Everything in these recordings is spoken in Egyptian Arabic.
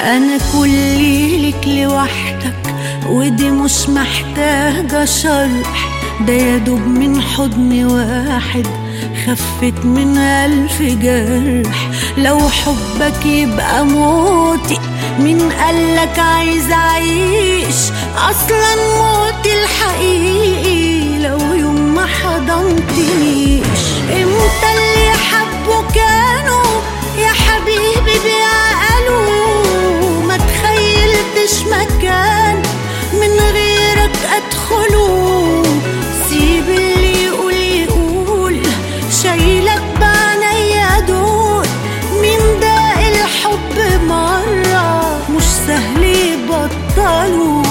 انا كلي لك لوحدك ودي مش محتاجة شرح ده يا دوب من حضن واحد خفت من ألف جرح لو حبك يبقى موتي مين قالك عايز أعيش أصلا موتي الحقيقي لو يوم ما حضنتنيش امتى اللي حبوا كانوا يا حبيبي بيعقلوا ما تخيلتش مكان من غيرك ادخله سيب اللي يقول يقول شايلك بعنيا دول مين ده الحب مرة مش سهل يبطلوا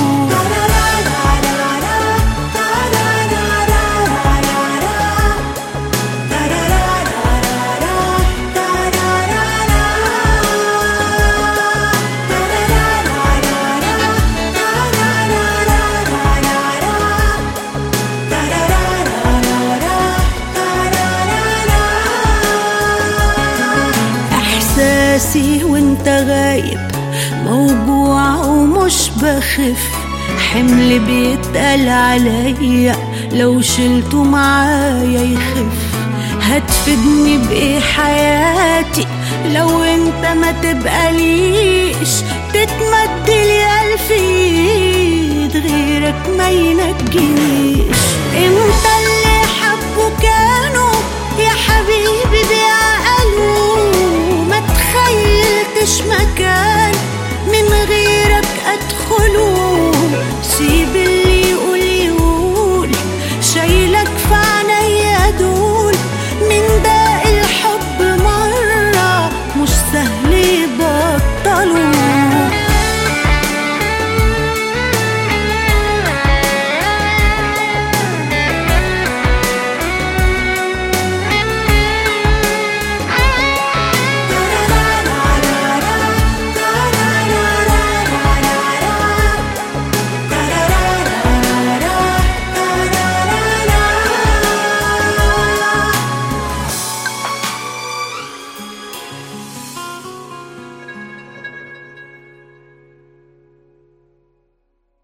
احساسي وانت غايب موجوع ومش بخف حمل بيتقل عليا لو شلته معايا يخف هتفيدني بايه حياتي لو انت ما تبقى ليش تتمد لي الف ايد غيرك ما ينجيش امتى اللي حبوا كانوا يا حبيبي بيعقلوا ما تخيلتش مكان